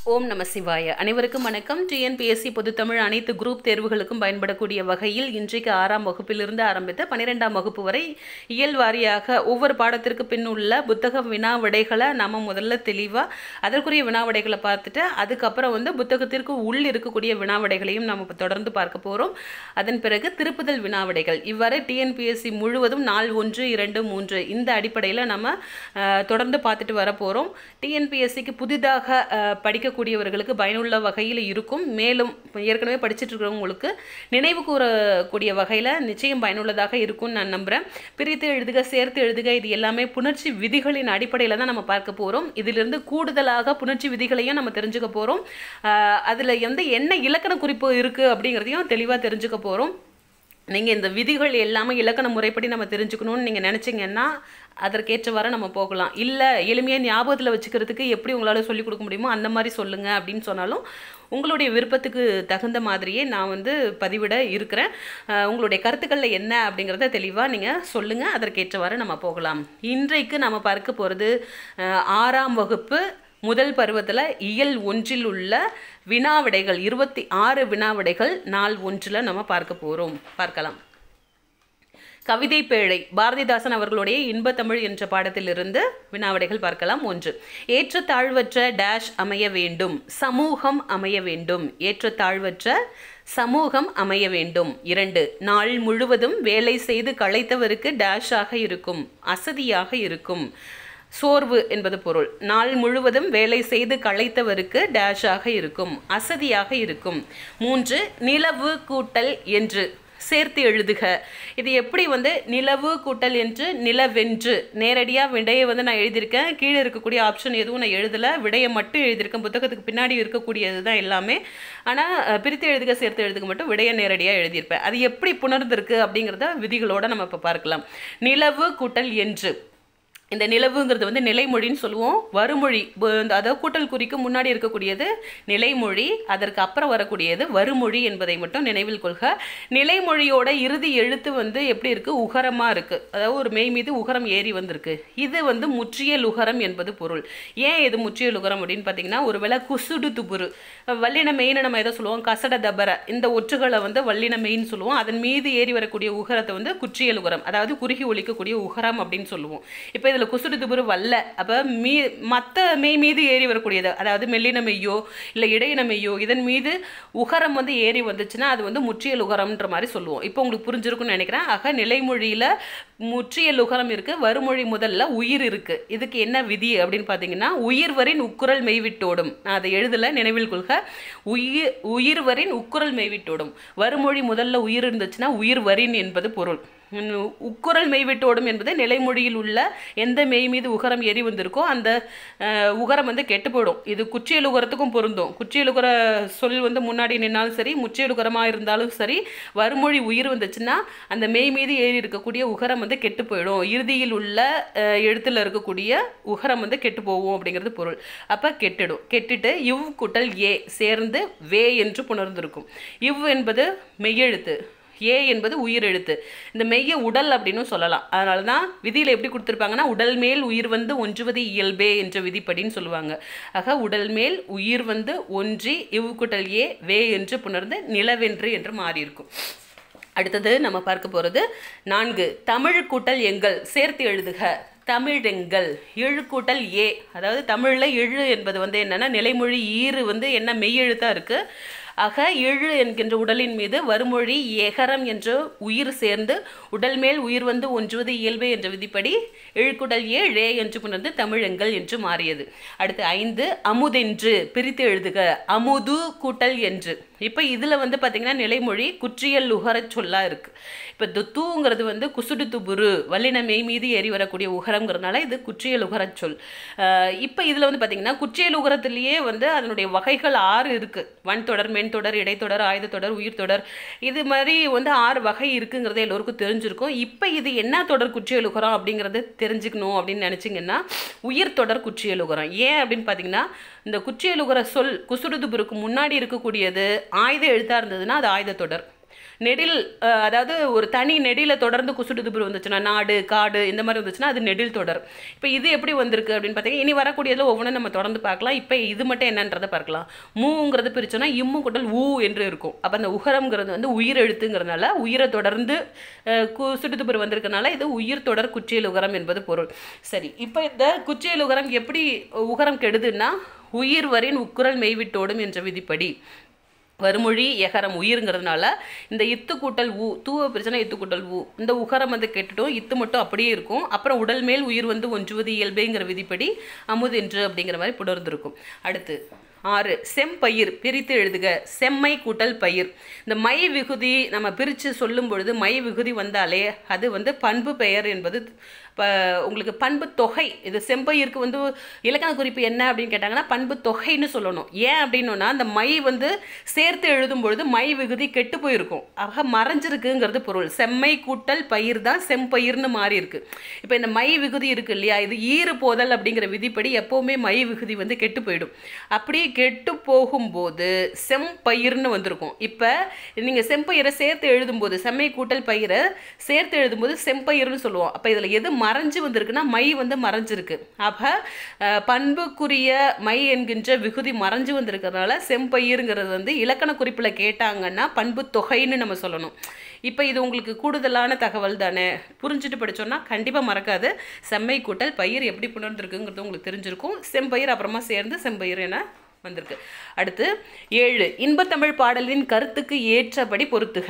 ஓம் நம சிவாய அனைவருக்கும் வணக்கம் டிஎன்பிஎஸ்சி பொதுத்தமிழ் அனைத்து குரூப் தேர்வுகளுக்கும் பயன்படக்கூடிய வகையில் இன்றைக்கு ஆறாம் வகுப்பிலிருந்து ஆரம்பித்து பன்னிரெண்டாம் வகுப்பு வரை இயல் வாரியாக ஒவ்வொரு பாடத்திற்கு பின் உள்ள புத்தக வினா விடைகளை நம்ம முதல்ல தெளிவாக அதற்குரிய வினா விடைகளை பார்த்துட்டு அதுக்கப்புறம் வந்து புத்தகத்திற்கு உள் இருக்கக்கூடிய வினா விடைகளையும் நம்ம இப்ப தொடர்ந்து பார்க்க போகிறோம் அதன் பிறகு திருப்புதல் வினா விடைகள் இவ்வாறு டிஎன்பிஎஸ்சி முழுவதும் நாள் ஒன்று இரண்டு மூன்று இந்த அடிப்படையில் நம்ம அஹ், தொடர்ந்து பார்த்துட்டு வர போகிறோம் டிஎன்பிஎஸ்சிக்கு புதிதாக அஹ், படிக்கக்கூடியவர்களுக்கு பயனுள்ள வகையில் இருக்கும் மேலும் ஏற்கனவே படிச்சுட்டு இருக்கிறவங்களுக்கு நினைவு கூறக்கூடிய வகையில் நிச்சயம் பயனுள்ளதாக இருக்கும்னு நான் நம்புகிறேன் பிரித்து எழுதுக சேர்த்து எழுதுக இது எல்லாமே புணர்ச்சி விதிகளின் அடிப்படையில் தான் நம்ம பார்க்க போகிறோம் இதிலிருந்து கூடுதலாக புணர்ச்சி விதிகளையும் நம்ம தெரிஞ்சுக்க போகிறோம் அதில் வந்து என்ன இலக்கண குறிப்பு இருக்குது அப்படிங்கிறதையும் தெளிவாக தெரிஞ்சுக்க போகிறோம் நீங்கள் இந்த விதிகள் எல்லாமே இலக்கண முறைப்படி நம்ம தெரிஞ்சுக்கணும்னு நீங்கள் நினச்சிங்கன்னா அதற்கேற்றவாறு நம்ம போகலாம் இல்லை எளிமையாக ஞாபகத்தில் வச்சுக்கிறதுக்கு எப்படி உங்களால் சொல்லிக் கொடுக்க முடியுமோ அந்த மாதிரி சொல்லுங்கள் அப்படின்னு சொன்னாலும் உங்களுடைய விருப்பத்துக்கு தகுந்த மாதிரியே நான் வந்து பதிவிட இருக்கிறேன் அஹ் உங்களுடைய கருத்துக்களில் என்ன அப்படிங்கிறத தெளிவாக நீங்கள் சொல்லுங்கள் அதற்கேற்றவாறு நம்ம போகலாம் இன்றைக்கு நம்ம பார்க்க போகிறது ஆறாம் வகுப்பு முதல் பருவத்தில் இயல் ஒன்றில் உள்ள வினாவிடைகள் இருபத்தி ஆறு வினாவிடைகள் நாள் ஒன்றில் நம்ம பார்க்க போகிறோம் பார்க்கலாம் கவிதை பேழை பாரதிதாசன் அவர்களுடைய இன்பத்தமிழ் என்ற பாடத்திலிருந்து வினாவிடைகள் பார்க்கலாம் ஒன்று ஏற்றத்தாழ்வற்ற டேஷ் அமைய வேண்டும் சமூகம் அமைய வேண்டும் ஏற்றத்தாழ்வற்ற சமூகம் அமைய வேண்டும் இரண்டு நாள் முழுவதும் வேலை செய்து களைத்தவருக்கு டேஷாக இருக்கும் அசதியாக இருக்கும் சோர்வு என்பது பொருள் நாள் முழுவதும் வேலை செய்து களைத்தவருக்கு டேஷாக இருக்கும் அசதியாக இருக்கும் மூன்று நிலவு கூட்டல் என்று சேர்த்து எழுதுக இது எப்படி வந்து நிலவு கூட்டல் என்று நிலவென்று நேரடியாக விடையை வந்து நான் எழுதியிருக்கேன் கீழே இருக்கக்கூடிய ஆப்ஷன் எதுவும் நான் எழுதலை விடையை மட்டும் எழுதியிருக்கேன் புத்தகத்துக்கு பின்னாடி இருக்கக்கூடியது தான் எல்லாமே ஆனால் பிரித்து எழுதுக சேர்த்து எழுதுக மட்டும் விடையை நேரடியாக எழுதியிருப்பேன் அது எப்படி புணர்ந்திருக்கு அப்படிங்கிறத விதிகளோட நம்ம இப்போ பார்க்கலாம் நிலவு கூட்டல் என்று இந்த நிலவுங்கிறது வந்து நிலைமொழின்னு சொல்லுவோம் வருமொழி ப- இந்த அதாவது கூட்டல் குறிக்கு முன்னாடி இருக்கக்கூடியது நிலைமொழி அதற்கு அப்புறம் வரக்கூடியது வருமொழி என்பதை மட்டும் நினைவில் கொள்க நிலைமொழியோட இறுதி எழுத்து வந்து எப்படி இருக்கு உகரமாக இருக்கு அதாவது ஒரு மெய் மீது உகரம் ஏறி வந்திருக்கு இது வந்து முற்றிய லுகரம் என்பது பொருள் ஏன் இது முற்றிய லுகரம் அப்படின்னு பார்த்தீங்கன்னா ஒருவேளை குசுடு துபுரு வல்லின மெயின்னு நம்ம எதை சொல்லுவோம் கசட தபர இந்த ஒற்றுகளை வந்து வல்லின மெயின் சொல்லுவோம் அதன் மீது ஏறி வரக்கூடிய உகரத்தை வந்து குற்றியல் உகரம் அதாவது குறுகி ஒலிக்கக்கூடிய உகரம் அப்படின்னு சொல்லுவோம் இப்போ இதில் குசுடு துபுரு வல்ல அப்போ மீ மற்ற மெய் மீது ஏறி வரக்கூடியது அதாவது மெல்லின மெய்யோ இல்லை இடையின மெய்யோ இதன் மீது உகரம் வந்து ஏறி வந்துச்சுன்னா அது வந்து முற்றியல் உகரம்ன்ற மாதிரி சொல்லுவோம் இப்போ உங்களுக்கு புரிஞ்சிருக்கும்னு நினைக்கிறேன் ஆக நிலைமொழியில் முற்றியல் உகரம் இருக்குது வருமொழி முதல்ல உயிர் இருக்குது இதுக்கு என்ன விதி அப்படின்னு பார்த்தீங்கன்னா உயிர்வரின் உக்குரல் மெய்விட்டோடும் நான் அதை எழுதலை நினைவில் கொள்க உயிர் உயிர்வரின் உக்குரல் மெய்விட்டோடும் வருமொழி முதல்ல உயிர் இருந்துச்சுன்னா உயிர்வரின் என்பது பொருள் உம், உக்குரல் மெய்விட்டோடும் என்பது நிலைமொழியில் உள்ள எந்த மெய் மீது உகரம் ஏறி வந்திருக்கோ அந்த அஹ், உகரம் வந்து கெட்டு போயிடும் இது குற்றியல் உகரத்துக்கும் பொருந்தும் குற்றியல் உகர சொல் வந்து முன்னாடி நின்னாலும் சரி முற்றியல் உகரமாக இருந்தாலும் சரி வருமொழி உயிர் வந்துச்சுன்னா அந்த மெய் மீது ஏறி இருக்கக்கூடிய உகரம் வந்து கெட்டு போயிடும் இறுதியில் உள்ள அஹ், எழுத்துல இருக்கக்கூடிய உகரம் வந்து கெட்டு போகும் அப்படிங்கிறது பொருள் அப்போ கெட்டுடும் கெட்டுட்டு இவ் குட்டல் ஏ சேர்ந்து வே என்று புணர்ந்திருக்கும் இவ் என்பது மெய்யெழுத்து ஏ என்பது உயிர் எழுத்து இந்த மெய்ய உடல் அப்படின்னு சொல்லலாம் அதனால தான் விதியில் எப்படி கொடுத்துருப்பாங்கன்னா உடல் மேல் உயிர் வந்து ஒன்றுவது இயல்பே என்ற விதிப்படின்னு சொல்லுவாங்க ஆக உடல் மேல் உயிர் வந்து ஒன்றி இவ்குட்டல் ஏ வே என்று புணர்ந்து நிலவென்று என்று மாறியிருக்கும் அடுத்தது நம்ம பார்க்க போகிறது நான்கு தமிழ் கூட்டல் எங்கள் சேர்த்து எழுதுக தமிழெங்கள் இழு கூட்டல் ஏ அதாவது தமிழில் இழு என்பது வந்து என்னன்னா நிலைமொழி ஈறு வந்து என்ன மெய்யெழுத்தாக இருக்குது ஆக இழு என்கின்ற உடலின் மீது வருமொழி எகரம் என்ற உயிர் சேர்ந்து உடல் மேல் உயிர் வந்து ஒன்றுவது இயல்பு என்ற விதிப்படி இழுக்குடல் ஏ ழே என்று புணர்ந்து தமிழெங்கள் என்று மாறியது அடுத்து ஐந்து அமுதென்று பிரித்து எழுதுக அமுது கூட்டல் என்று இப்போ இதில் வந்து பார்த்தீங்கன்னா நிலைமொழி குற்றியல் உகரச் சொல்லா இருக்கு இப்போ இந்த தூங்கிறது வந்து குசுடு துபுரு வல்லின மெய் மீது ஏறி வரக்கூடிய உகரம்ங்கிறதுனால இது குற்றியல் உகரச் சொல் இப்போ இதில் வந்து பார்த்தீங்கன்னா குற்றியல் உகரத்திலேயே வந்து அதனுடைய வகைகள் ஆறு இருக்கு வன் தொடர் மென் தொடர் இடைத்தொடர் ஆயுத தொடர் உயிர் தொடர் இது மாதிரி வந்து ஆறு வகை இருக்குங்கிறது எல்லோருக்கும் தெரிஞ்சிருக்கும் இப்போ இது என்ன தொடர் குற்றியல் உகரம் அப்படிங்கிறது தெரிஞ்சுக்கணும் அப்படின்னு நினச்சிங்கன்னா உயிர் தொடர் குற்றியல் உகரம் ஏன் அப்படின்னு பார்த்தீங்கன்னா இந்த குற்றியல் உகர சொல் குசுடுதுபுருக்கு முன்னாடி இருக்கக்கூடியது ஆயுத எழுத்தாக இருந்ததுன்னா அது ஆயுத தொடர் நெடில் அஹ், அதாவது ஒரு தனி நெடில தொடர்ந்து குசுடுதுபுரு வந்துச்சுன்னா நாடு காடு இந்த மாதிரி வந்துச்சுன்னா அது நெடில் தொடர் இப்போ இது எப்படி வந்திருக்கு அப்படின்னு பார்த்தீங்கன்னா இனி வரக்கூடியதில் ஒவ்வொன்றும் நம்ம தொடர்ந்து பார்க்கலாம் இப்போ இது மட்டும் என்னன்றதை பார்க்கலாம் மூங்கிறது பிரிச்சோன்னா இம்மு கூட்டல் ஊ என்று இருக்கும் அப்போ அந்த உகரம்ங்கிறது வந்து உயிர் எழுத்துங்கிறதுனால உயிரை தொடர்ந்து அஹ், குசுடுதுபுரு வந்திருக்கனால இது உயிர் தொடர் குச்சியல் உகரம் என்பது பொருள் சரி இப்போ இந்த குச்சியல் உகரம் எப்படி உகரம் கெடுதுன்னா உயிர் வரின் உக்குரல் மெய்விட்டோடும் என்ற விதிப்படி வருமொழி எகரம் உயிருங்கிறதுனால இந்த இத்து கூட்டல் ஊ தூவ பிரச்சனை இத்து கூட்டல் ஊ இந்த உகரம் வந்து கெட்டுட்டும் இத்து மட்டும் அப்படியே இருக்கும் அப்புறம் உடல் மேல் உயிர் வந்து ஒன்றுவது இயல்பேங்கிற விதிப்படி அமுதென்று அப்படிங்கிற மாதிரி புணர்ந்திருக்கும் அடுத்து ஆறு செம்பயிர் பிரித்து எழுதுக செம்மை கூட்டல் பயிர் இந்த மை விகுதி நம்ம பிரித்து சொல்லும் பொழுது மை விகுதி வந்தாலே அது வந்து பண்பு பெயர் என்பது இப்போ உங்களுக்கு பண்பு தொகை இது செம்பயிருக்கு வந்து இலக்கண குறிப்பு என்ன அப்படின்னு கேட்டாங்கன்னா பண்பு தொகைன்னு சொல்லணும் ஏன் அப்படின்னா அந்த மை வந்து சேர்த்து எழுதும் பொழுது மை விகுதி கெட்டு போயிருக்கும் ஆக மறைஞ்சிருக்குங்கிறது பொருள் செம்மை கூட்டல் பயிர் தான் செம்பயிர்னு மாறி இருக்கு இப்போ இந்த மை விகுதி இருக்கு இல்லையா இது ஈறு போதல் அப்படிங்கிற விதிப்படி எப்போவுமே மை விகுதி வந்து கெட்டு போயிடும் அப்படி கெட்டு போகும்போது செம்பயிர்னு வந்திருக்கும் இப்போ நீங்கள் செம்பயிரை சேர்த்து எழுதும்போது செம்மை கூட்டல் பயிரை சேர்த்து எழுதும்போது செம்பயிர்னு சொல்லுவோம் அப்போ இதில் எது மறைஞ்சு வந்திருக்குன்னா மை வந்து மறைஞ்சிருக்கு அப்போ அஹ், பண்புக்குரிய மை என்கின்ற விகுதி மறைஞ்சு வந்திருக்கிறதுனால செம்பயிர்ங்கிறது வந்து இலக்கண குறிப்பில் கேட்டாங்கன்னா பண்பு தொகைன்னு நம்ம சொல்லணும் இப்போ இது உங்களுக்கு கூடுதலான தகவல் தானே புரிஞ்சுட்டு படிச்சோம்னா கண்டிப்பாக மறக்காது செம்மை கூட்டல் பயிர் எப்படி புணர்ந்திருக்குங்கிறது உங்களுக்கு தெரிஞ்சிருக்கும் செம்பயிர் அப்புறமா சேர்ந்து செம்பயிர் என வந்திருக்கு அடுத்து ஏழு இன்பத்தமிழ் பாடலின் கருத்துக்கு ஏற்றபடி பொருத்துக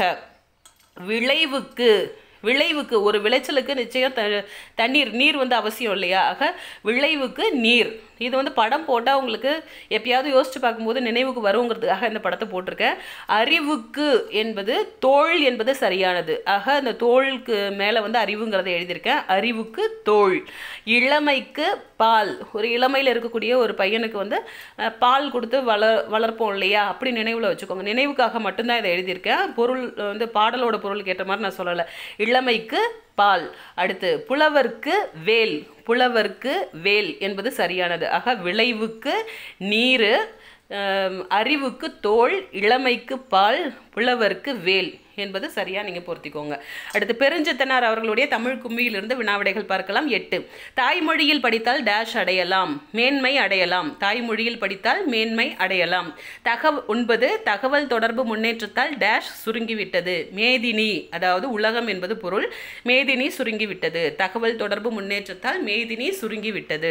விளைவுக்கு விளைவுக்கு ஒரு விளைச்சலுக்கு நிச்சயம் த தண்ணீர் நீர் வந்து அவசியம் இல்லையா ஆக விளைவுக்கு நீர் இது வந்து படம் போட்டால் உங்களுக்கு எப்பயாவது யோசிச்சு பார்க்கும்போது நினைவுக்கு வருங்கிறதுக்காக இந்த படத்தை போட்டிருக்கேன் அறிவுக்கு என்பது தோள் என்பது சரியானது ஆக அந்த தோளுக்கு மேலே வந்து அறிவுங்கிறத எழுதியிருக்கேன் அறிவுக்கு தோள் இளமைக்கு பால் ஒரு இளமையில் இருக்கக்கூடிய ஒரு பையனுக்கு வந்து அஹ், பால் கொடுத்து வளர் வளர்ப்போம் இல்லையா அப்படி நினைவில் வச்சுக்கோங்க நினைவுக்காக மட்டும்தான் இதை எழுதியிருக்கேன் பொருள் வந்து பாடலோட பொருளுக்கு ஏற்ற மாதிரி நான் சொல்லலை இளமைக்கு பால் அடுத்து புலவர்க்கு வேல் புலவர்க்கு வேல் என்பது சரியானது ஆக விளைவுக்கு நீர் ஆம், அறிவுக்கு தோள் இளமைக்கு பால் புலவர்க்கு வேல் என்பது சரியா நீங்கள் பொருத்திக்கோங்க அடுத்து பெருஞ்சத்தனார் அவர்களுடைய தமிழ் கும்மியிலிருந்து வினாவிடைகள் பார்க்கலாம் எட்டு தாய்மொழியில் படித்தால் டேஷ் அடையலாம் மேன்மை அடையலாம் தாய்மொழியில் படித்தால் மேன்மை அடையலாம் தகவ ஒன்பது தகவல் தொடர்பு முன்னேற்றத்தால் டேஷ் சுருங்கிவிட்டது மேதினி அதாவது உலகம் என்பது பொருள் மேதினி சுருங்கிவிட்டது தகவல் தொடர்பு முன்னேற்றத்தால் மேதினி சுருங்கிவிட்டது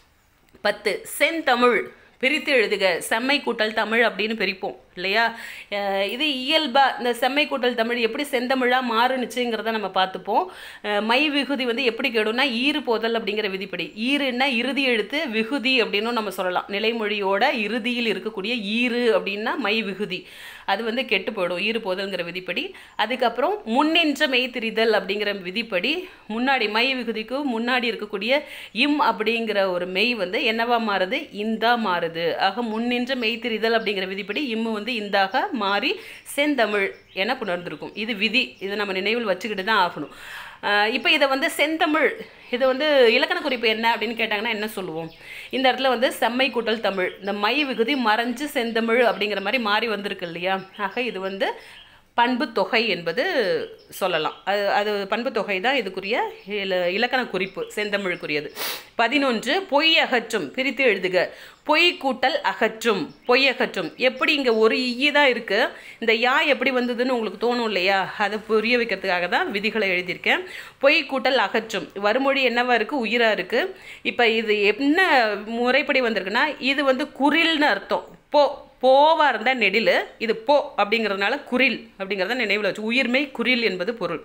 பத்து செந்தமிழ் பிரித்து எழுதுக செம்மை கூட்டல் தமிழ் அப்படின்னு பிரிப்போம் இல்லையா அஹ் இது இயல்பா இந்த செம்மை கூட்டல் தமிழ் எப்படி செந்தமிழா மாறுனுச்சுங்கிறத நம்ம பார்த்துப்போம் அஹ் மை விகுதி வந்து எப்படி கெடும்னா ஈறு போதல் அப்படிங்கிற விதிப்படி ஈறுன்னா இறுதி எழுத்து விகுதி அப்படின்னும் நம்ம சொல்லலாம் நிலைமொழியோட இறுதியில் இருக்கக்கூடிய ஈறு அப்படின்னா மை விகுதி அது வந்து கெட்டு போயிடும் ஈறு போதல்ங்கிற விதிப்படி அதுக்கப்புறம் முன்னின்ற மெய்த்திரிதல் அப்படிங்கிற விதிப்படி முன்னாடி மை விகுதிக்கு முன்னாடி இருக்கக்கூடிய இம் அப்படிங்கிற ஒரு மெய் வந்து என்னவா மாறுது இந்தா மாறுது ஆக முன்னின்ற மெய்த்திரிதல் அப்படிங்கிற விதிப்படி இம்மு வந்து இந்தாக மாறி செந்தமிழ் என புணர்ந்திருக்கும் இது விதி இதை நம்ம நினைவில் வச்சுக்கிட்டு தான் ஆகணும் இப்போ இதை வந்து செந்தமிழ் இது வந்து இலக்கண குறிப்பு என்ன அப்படின்னு கேட்டாங்கன்னா என்ன சொல்லுவோம் இந்த இடத்துல வந்து செம்மை கூட்டல் தமிழ் இந்த மை விகுதி மறைஞ்சு செந்தமிழ் அப்படிங்கிற மாதிரி மாறி வந்திருக்கு இல்லையா ஆக இது வந்து பண்பு தொகை என்பது சொல்லலாம் அது அது பண்பு தொகை தான் இதுக்குரிய இல இலக்கண குறிப்பு செந்தமிழுக்குரியது பதினொன்று பொய் அகற்றும் பிரித்து எழுதுக பொய் கூட்டல் அகற்றும் பொய் அகற்றும் எப்படி இங்கே ஒரு ஈ தான் இருக்குது இந்த யா எப்படி வந்ததுன்னு உங்களுக்கு தோணும் இல்லையா அதை புரிய வைக்கிறதுக்காக தான் விதிகளை எழுதியிருக்கேன் பொய் கூட்டல் அகற்றும் வருமொழி என்னவா இருக்குது உயிராக இருக்குது இப்போ இது என்ன முறைப்படி வந்திருக்குன்னா இது வந்து குரில்னு அர்த்தம் போ போவா இருந்தால் நெடில் இது போ அப்படிங்கிறதுனால குரில் அப்படிங்கிறத நினைவில் வச்சு உயிர்மை குரில் என்பது பொருள்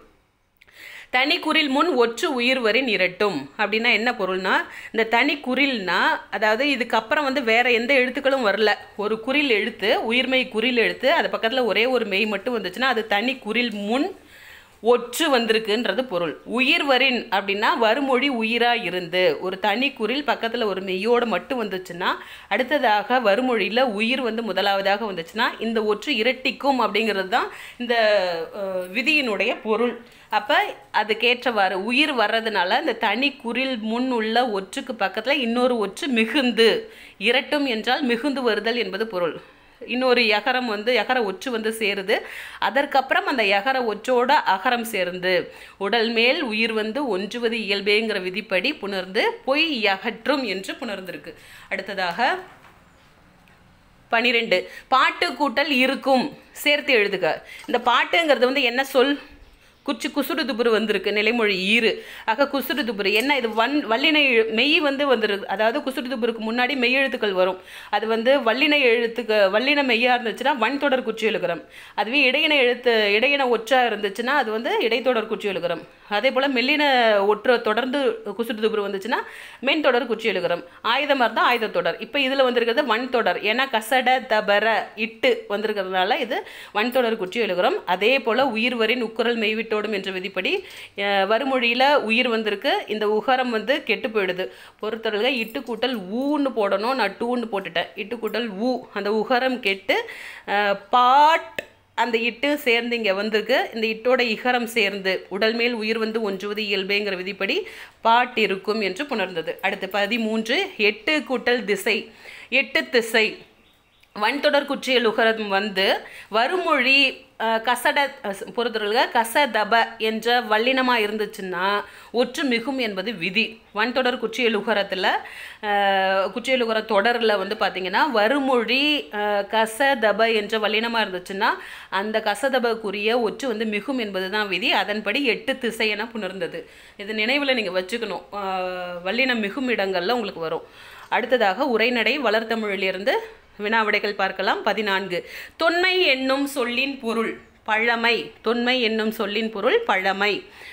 தனி குரில் முன் ஒற்று உயிர் வரின் இரட்டும் அப்படின்னா என்ன பொருள்னா இந்த தனி குரில்னா அதாவது இதுக்கப்புறம் வந்து வேற எந்த எழுத்துக்களும் வரல ஒரு குரில் எழுத்து உயிர்மை குரில் எழுத்து அது பக்கத்தில் ஒரே ஒரு மெய் மட்டும் வந்துச்சுன்னா அது தனி குரில் முன் ஒற்று வந்திருக்குன்றது பொருள் உயிர் வரின் அப்படின்னா வருமொழி உயிரா இருந்து ஒரு தனி குரில் பக்கத்தில் ஒரு மெய்யோடு மட்டும் வந்துச்சுன்னா அடுத்ததாக வருமொழியில் உயிர் வந்து முதலாவதாக வந்துச்சுன்னா இந்த ஒற்று இரட்டிக்கும் அப்படிங்கிறது தான் இந்த அஹ், விதியினுடைய பொருள் அப்போ அதுக்கேற்றவாறு உயிர் வர்றதுனால இந்த தனி குரில் முன் உள்ள ஒற்றுக்கு பக்கத்தில் இன்னொரு ஒற்று மிகுந்து இரட்டும் என்றால் மிகுந்து வருதல் என்பது பொருள் இன்னொரு யகரம் வந்து யகர ஒற்று வந்து சேருது அதற்கப்புறம் அந்த யகர ஒற்றோட அகரம் சேர்ந்து உடல் மேல் உயிர் வந்து ஒன்றுவது இயல்பேங்கிற விதிப்படி புணர்ந்து பொய் யகற்றும் என்று புணர்ந்திருக்கு அடுத்ததாக பனிரெண்டு பாட்டு கூட்டல் இருக்கும் சேர்த்து எழுதுக இந்த பாட்டுங்கிறது வந்து என்ன சொல் குச்சி குசுறு துபுரு வந்திருக்கு நிலைமொழி ஈறு ஆக குசுறு துபுரு என்ன இது வன் வல்லினை எழு- மெய் வந்து வந்துருக்கு அதாவது குசுறு துபுருக்கு முன்னாடி மெய் எழுத்துக்கள் வரும் அது வந்து வல்லினை எழுத்துக்கு வல்லின மெய்யாக இருந்துச்சுன்னா வன் தொடர் குச்சி எழுகிறோம் அதுவே இடையின எழுத்து இடையின ஒற்றா இருந்துச்சுன்னா அது வந்து இடைத்தொடர் குச்சி எழுகிறோம் அதே போல் மெல்லின ஒற்று தொடர்ந்து குசுறு துபுரு வந்துச்சுன்னா மென் தொடர் குச்சி எழுகிறோம் ஆயுதமாக இருந்தால் ஆயுத தொடர் இப்போ இதில் வந்திருக்கிறது வன் தொடர் ஏன்னா கசட தபர இட்டு வந்திருக்கிறதுனால இது வன் தொடர் குச்சி எழுகிறோம் அதே போல் உயிர் வரின் உக்குரல் மெய்விட்டோடும் என்ற விதிப்படி அஹ், வறுமொழியில் உயிர் வந்திருக்கு இந்த உகரம் வந்து கெட்டு போயிடுது பொறுத்தவரைக இட்டு கூட்டல் ஊன்னு போடணும் நான் டூன்னு போட்டுட்டேன் இட்டு கூட்டல் ஊ அந்த உகரம் கெட்டு அஹ், பாட் அந்த இட்டு சேர்ந்து இங்கே வந்திருக்கு இந்த இட்டோட இகரம் சேர்ந்து உடல் மேல் உயிர் வந்து ஒன்றுவது இயல்பேங்கிற விதிப்படி பாட் இருக்கும் என்று புணர்ந்தது அடுத்து பதிமூன்று எட்டு கூட்டல் திசை எட்டு திசை வன்தொடர் குற்றியல் உகரம் வந்து வருமொழி அஹ், கசட பொறுத்தவர்களுக கசதப என்ற வல்லினமாக இருந்துச்சுன்னா ஒற்று மிகும் என்பது விதி வன்தொடர் குற்றியல் உகரத்தில் குற்றியல் உகர தொடரில் வந்து பார்த்தீங்கன்னா வருமொழி அஹ், கசதப என்ற வல்லினமாக இருந்துச்சுன்னா அந்த கசதபக்குரிய ஒற்று வந்து மிகும் என்பது தான் விதி அதன்படி எட்டு திசை என புணர்ந்தது இது நினைவில் நீங்கள் வச்சுக்கணும் அஹ், வல்லினம் மிகும் இடங்களில் உங்களுக்கு வரும் அடுத்ததாக உரைநடை வளர்த்தமிழிலிருந்து வினாவிடைகள் பார்க்கலாம் பதினான்கு தொன்மை என்னும் சொல்லின் பொருள் பழமை தொன்மை என்னும் சொல்லின் பொருள் பழமை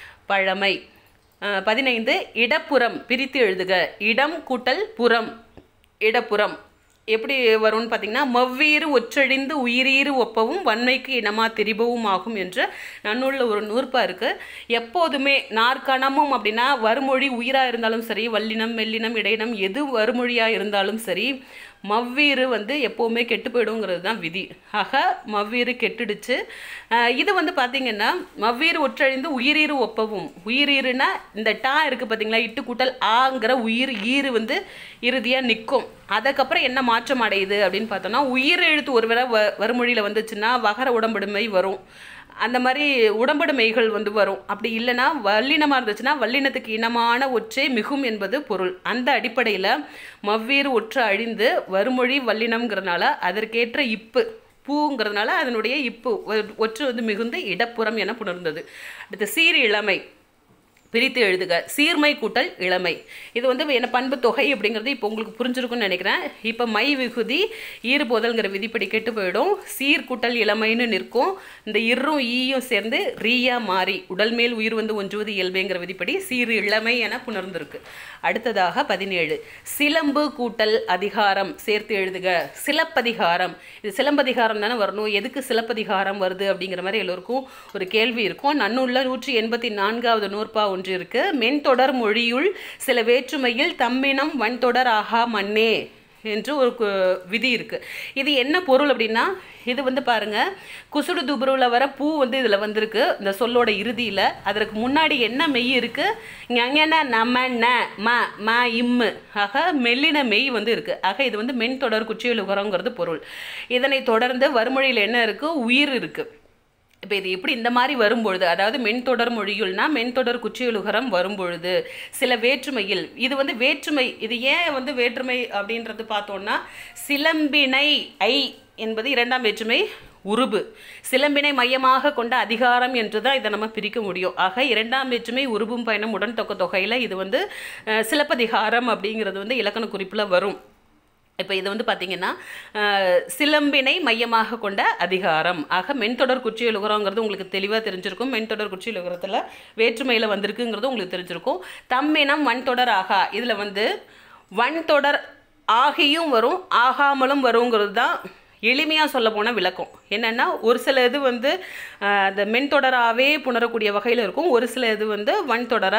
பழமை அஹ், பதினைந்து இடப்புறம் பிரித்து எழுதுக இடம் கூட்டல் புறம் இடப்புறம் எப்படி வரும்னு பார்த்தீங்கன்னா மவ்வீறு ஒற்றழிந்து உயிரீறு ஒப்பவும் வன்மைக்கு இனமா திரிபவும் ஆகும் என்று நன்னூலில் ஒரு நூற்பா இருக்குது எப்போதுமே நாற்கணமும் அப்படின்னா வருமொழி உயிராக இருந்தாலும் சரி வல்லினம் மெல்லினம் இடையினம் எது வருமொழியாக இருந்தாலும் சரி மவ்வீறு வந்து எப்போவுமே கெட்டு போயிடுங்கிறது தான் விதி ஆக மவ்வீறு கெட்டுடுச்சு அஹ் இது வந்து பார்த்தீங்கன்னா மவ்வீறு ஒற்றழிந்து உயிரீறு ஒப்பவும் உயிரீறுனா இந்த டா இருக்குது பார்த்தீங்களா இட்டு கூட்டல் ஆங்கிற உயிர் ஈறு வந்து இறுதியாக நிற்கும் அதுக்கப்புறம் என்ன மாற்றம் அடையுது அப்படின்னு பார்த்தோம்னா உயிர் எழுத்து ஒருவேளை வ வறுமொழியில் வந்துச்சுன்னா வகர உடம்படுமை வரும் அந்த மாதிரி உடம்படு மெய்கள் வந்து வரும் அப்படி இல்லைன்னா வல்லினமாக இருந்துச்சுன்னா வல்லினத்துக்கு இனமான ஒற்றே மிகும் என்பது பொருள் அந்த அடிப்படையில் மவ்வீறு ஒற்று அழிந்து வறுமொழி வல்லினம்ங்கிறதுனால அதற்கேற்ற இப்பு பூங்கிறதுனால அதனுடைய இப்பு ஒ- ஒற்று வந்து மிகுந்து இடப்புறம் என புணர்ந்தது அடுத்து சீர் இளமை பிரித்து எழுதுக சீர்மை கூட்டல் இளமை இது வந்து என்ன பண்பு தொகை அப்படிங்கிறது இப்போ உங்களுக்கு புரிஞ்சிருக்கும்னு நினைக்கிறேன் இப்போ மை விகுதி ஈறுபோதல்ங்கிற விதிப்படி கெட்டு போயிடும் சீர் கூட்டல் இளமைன்னு நிற்கும் இந்த இரும் ஈயும் சேர்ந்து ரீயா மாறி உடல் மேல் உயிர் வந்து ஒன்றுவது இயல்பேங்கிற விதிப்படி சீர் இளமை என புணர்ந்திருக்கு அடுத்ததாக பதினேழு சிலம்பு கூட்டல் அதிகாரம் சேர்த்து எழுதுக சிலப்பதிகாரம் இது சிலப்பதிகாரம் தானே வரணும் எதுக்கு சிலப்பதிகாரம் வருது அப்படிங்கிற மாதிரி எல்லோருக்கும் ஒரு கேள்வி இருக்கும் நன்னூல்ல நூற்றி எண்பத்தி நான்காவது நூற்பா ஒன்று இருக்கு மென்தொடர் மொழியுள் சில வேற்றுமையில் தம்மினம் வன்தொடர் ஆகா மண்ணே என்று ஒரு கு- விதி இருக்கு இது என்ன பொருள் அப்படின்னா இது வந்து பாருங்க குசுடு துபுருவில் வர பூ வந்து இதில் வந்திருக்கு இந்த சொல்லோட இறுதியில் அதற்கு முன்னாடி என்ன மெய் இருக்கு ஞங்கன நம ந ம ம இம்மு ஆக மெல்லின மெய் வந்து இருக்கு ஆக இது வந்து மென் தொடர் குச்சியலுகரங்கிறது பொருள் இதனை தொடர்ந்து வறுமொழியில் என்ன இருக்கு உயிர் இருக்கு இப்போ இது எப்படி இந்த மாதிரி வரும்பொழுது அதாவது மென்தொடர் மொழியுள்னா மென்தொடர் குச்சியலுகரம் வரும்பொழுது சில வேற்றுமையில் இது வந்து வேற்றுமை இது ஏன் வந்து வேற்றுமை அப்படின்றது பார்த்தோம்னா சிலம்பினை ஐ என்பது இரண்டாம் வேற்றுமை உருபு சிலம்பினை மையமாக கொண்ட அதிகாரம் என்று தான் இதை நம்ம பிரிக்க முடியும் ஆக இரண்டாம் வேற்றுமை உருபும் பயணம் உடன் தொக்க தொகையில் இது வந்து அஹ், சிலப்பதிகாரம் அப்படிங்கிறது வந்து இலக்கண குறிப்பில் வரும் இப்போ இது வந்து பார்த்தீங்கன்னா அஹ், சிலம்பினை மையமாக கொண்ட அதிகாரம் ஆக மென்தொடர் குச்சியலுகரங்கிறது உங்களுக்கு தெளிவாக தெரிஞ்சிருக்கும் மென்தொடர் குச்சியலுகரத்தில் வேற்றுமையில் வந்திருக்குங்கிறது உங்களுக்கு தெரிஞ்சிருக்கும் தம்மினம் வன்தொடர் ஆகா இதில் வந்து வன்தொடர் ஆகியும் வரும் ஆகாமலும் வருங்கிறது தான் எளிமையாக சொல்ல போன விளக்கம் என்னென்னா ஒரு சில இது வந்து அஹ், அந்த மென்தொடராகவே புணரக்கூடிய வகையில் இருக்கும் ஒரு சில இது வந்து வன்தொடராக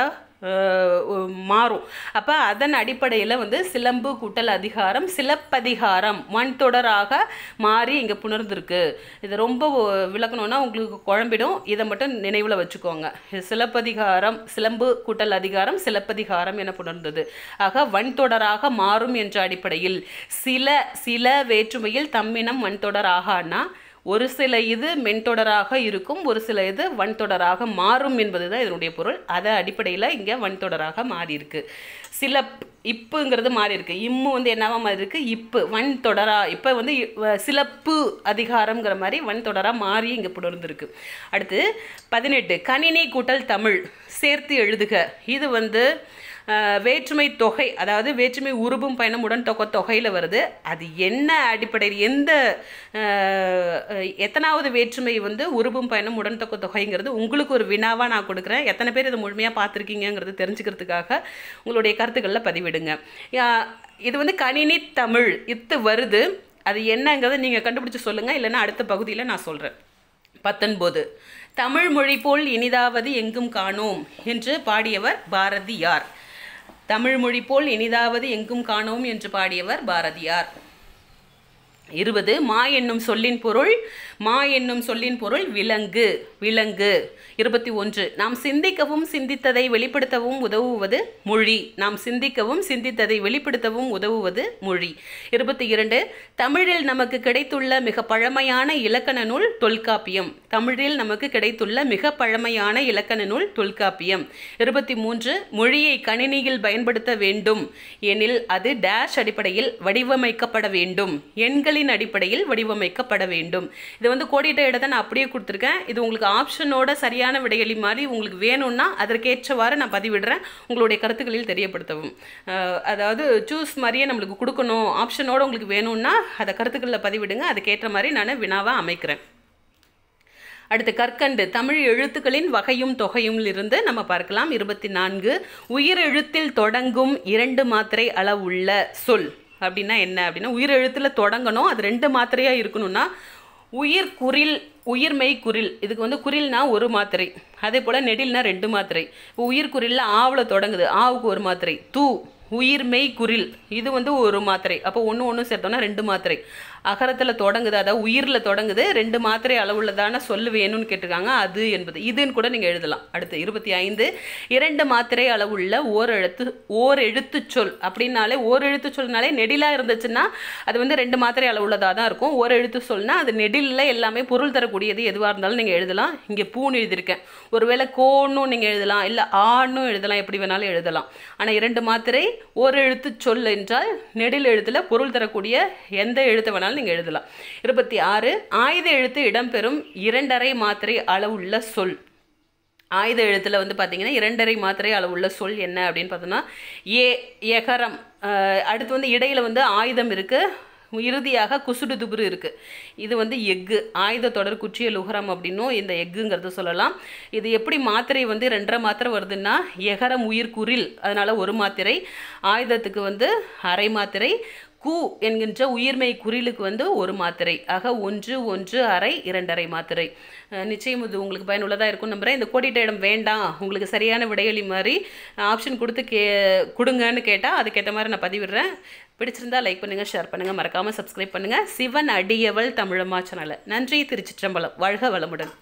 அஹ், மாறும் அப்போ அதன் அடிப்படையில் வந்து சிலம்பு கூட்டல் அதிகாரம் சிலப்பதிகாரம் மண் தொடராக மாறி இங்கே புணர்ந்திருக்கு இது ரொம்ப விளக்கணும்னா உங்களுக்கு குழம்பிடும் இதை மட்டும் நினைவில் வச்சுக்கோங்க இது சிலப்பதிகாரம் சிலம்பு கூட்டல் அதிகாரம் சிலப்பதிகாரம் என புணர்ந்தது ஆக வன்தொடராக மாறும் என்ற அடிப்படையில் சில சில வேற்றுமையில் தம்மினம் வன்தொடராகனா ஒரு சில இது மென்தொடராக இருக்கும் ஒரு சில இது வன்தொடராக மாறும் என்பது தான் இதனுடைய பொருள் அதை அடிப்படையில் இங்கே வன்தொடராக மாறி இருக்கு சில இப்புங்கிறது மாறி இருக்கு இம்மு வந்து என்னவா மாறி இருக்கு இப்பு வன் தொடரா இப்போ வந்து இ- வ- சிலப்பு அதிகாரம்ங்கிற மாதிரி வன் தொடரா மாறி இங்கே புணர்ந்திருக்கு அடுத்து பதினெட்டு கணினி கூட்டல் தமிழ் சேர்த்து எழுதுக இது வந்து அஹ், வேற்றுமை தொகை அதாவது வேற்றுமை உருபும் பயணம் உடன் தொகை தொகையில் வருது அது என்ன அடிப்படையில் எந்த அஹ், அஹ், எத்தனாவது வேற்றுமை வந்து உருபும் பயணம் உடன் தொகை தொகைங்கிறது உங்களுக்கு ஒரு வினாவாக நான் கொடுக்குறேன் எத்தனை பேர் இதை முழுமையாக பார்த்துருக்கீங்கிறது தெரிஞ்சுக்கிறதுக்காக உங்களுடைய கருத்துக்களில் பதிவிடுங்க யா- இது வந்து கணினி தமிழ் இத்து வருது அது என்னங்கிறத நீங்கள் கண்டுபிடிச்சு சொல்லுங்கள் இல்லைன்னா அடுத்த பகுதியில் நான் சொல்கிறேன் பத்தொன்பது தமிழ் மொழி போல் இனிதாவது எங்கும் காணோம் என்று பாடியவர் பாரதியார் தமிழ் மொழி போல் இனிதாவது எங்கும் காணோம் என்று பாடியவர் பாரதியார் இருபது மா என்னும் சொல்லின் பொருள் மா என்னும் சொல்லின் பொருள் விலங்கு விலங்கு இருபத்தி ஒன்று நாம் சிந்திக்கவும் சிந்தித்ததை வெளிப்படுத்தவும் உதவுவது மொழி நாம் சிந்திக்கவும் சிந்தித்ததை வெளிப்படுத்தவும் உதவுவது மொழி இருபத்தி இரண்டு தமிழில் நமக்கு கிடைத்துள்ள மிக பழமையான இலக்கண நூல் தொல்காப்பியம் தமிழில் நமக்கு கிடைத்துள்ள மிக பழமையான இலக்கண நூல் தொல்காப்பியம் இருபத்தி மூன்று மொழியை கணினியில் பயன்படுத்த வேண்டும் எனில் அது டேஷ் அடிப்படையில் வடிவமைக்கப்பட வேண்டும் எண்களின் அடிப்படையில் வடிவமைக்கப்பட வேண்டும் இது வந்து கோடிட்ட இடத்தை நான் அப்படியே கொடுத்துருக்கேன் இது உங்களுக்கு ஆப்ஷனோட சரியான விடையளி மாதிரி உங்களுக்கு வேணும்னா அதற்கேற்றவாறு நான் பதிவிடுறேன் உங்களுடைய கருத்துக்களில் தெரியப்படுத்தவும் அஹ், அதாவது சூஸ் மாதிரியே நம்மளுக்கு கொடுக்கணும் ஆப்ஷனோட உங்களுக்கு வேணும்னா அதை கருத்துக்களில் பதிவிடுங்க அதுக்கேற்ற மாதிரி நான் வினாவை அமைக்கிறேன் அடுத்து கற்கண்டு தமிழ் எழுத்துக்களின் வகையும் தொகையும் இருந்து நம்ம பார்க்கலாம் இருபத்தி நான்கு உயிர் எழுத்தில் தொடங்கும் இரண்டு மாத்திரை அளவுள்ள சொல் அப்படின்னா என்ன அப்படின்னா உயிர் எழுத்தில் தொடங்கணும் அது ரெண்டு மாத்திரையாக இருக்கணும்னா உயிர் குறில் உயிர்மெய் குறில் இதுக்கு வந்து குறில்னா ஒரு மாத்திரை அதே போல் நெடில்னா ரெண்டு மாத்திரை இப்போ உயிர் குறில்ல ஆவில் தொடங்குது ஆவுக்கு ஒரு மாத்திரை தூ உயிர்மெய் குறில் இது வந்து ஒரு மாத்திரை அப்போ ஒன்று ஒன்று சேர்த்தோம்னா ரெண்டு மாத்திரை அகரத்தில் தொடங்குது அதாவது உயிரில் தொடங்குது ரெண்டு மாத்திரை அளவுள்ளதான சொல்லு வேணும்னு கேட்டிருக்காங்க அது என்பது இதுன்னு கூட நீங்கள் எழுதலாம் அடுத்து இருபத்தி ஐந்து இரண்டு மாத்திரை அளவுள்ள ஓர் எழுத்து ஓர் எழுத்து சொல் அப்படின்னாலே ஓர் எழுத்து சொல்னாலே நெடிலாக இருந்துச்சுன்னா அது வந்து ரெண்டு மாத்திரை அளவுள்ளதாக தான் இருக்கும் ஓர் எழுத்து சொல்னா அது நெடிலில் எல்லாமே பொருள் தரக்கூடியது எதுவாக இருந்தாலும் நீங்கள் எழுதலாம் இங்கே பூன்னு எழுதியிருக்கேன் ஒருவேளை கோன்னும் நீங்கள் எழுதலாம் இல்லை ஆணும் எழுதலாம் எப்படி வேணாலும் எழுதலாம் ஆனால் இரண்டு மாத்திரை ஒரு எழுத்து சொல் என்றால் நெடில் எழுத்தில் பொருள் தரக்கூடிய எந்த எழுத்தை வேணாலும் நீங்கள் எழுதலாம் இருபத்தி ஆறு ஆயுத எழுத்து இடம்பெறும் இரண்டரை மாத்திரை அளவுள்ள சொல் ஆயுத எழுத்தில் வந்து பார்த்தீங்கன்னா இரண்டரை மாத்திரை அளவுள்ள சொல் என்ன அப்படின்னு பார்த்தோம்னா ஏ எகரம் அஹ், அடுத்து வந்து இடையில வந்து ஆயுதம் இருக்குது இறுதியாக குசுடு துபுரு இருக்குது இது வந்து எஃகு ஆயுத தொடர் குற்றிய லுகரம் அப்படின்னும் இந்த எக்குங்கிறது சொல்லலாம் இது எப்படி மாத்திரை வந்து ரெண்டரை மாத்திரை வருதுன்னா எகரம் உயிர் குரில் அதனால் ஒரு மாத்திரை ஆயுதத்துக்கு வந்து அரை மாத்திரை கு என்கின்ற உயிர்மெய் குறிலுக்கு வந்து ஒரு மாத்திரை ஆக ஒன்று ஒன்று அரை இரண்டரை மாத்திரை அஹ் நிச்சயம் இது உங்களுக்கு பயனுள்ளதாக இருக்கும் நம்புறேன் இந்த கோடிட்ட இடம் வேண்டாம் உங்களுக்கு சரியான விடையளி மாதிரி ஆப்ஷன் கொடுத்து கே கொடுங்கன்னு கேட்டால் அதுக்கேற்ற மாதிரி நான் பதிவிடுறேன் பிடிச்சிருந்தா லைக் பண்ணுங்கள் ஷேர் பண்ணுங்கள் மறக்காமல் சப்ஸ்கிரைப் பண்ணுங்கள் சிவன் அடியவள் தமிழம்மா சேனலை நன்றி திருச்சிற்றம்பலம் வாழ்க வளமுடன்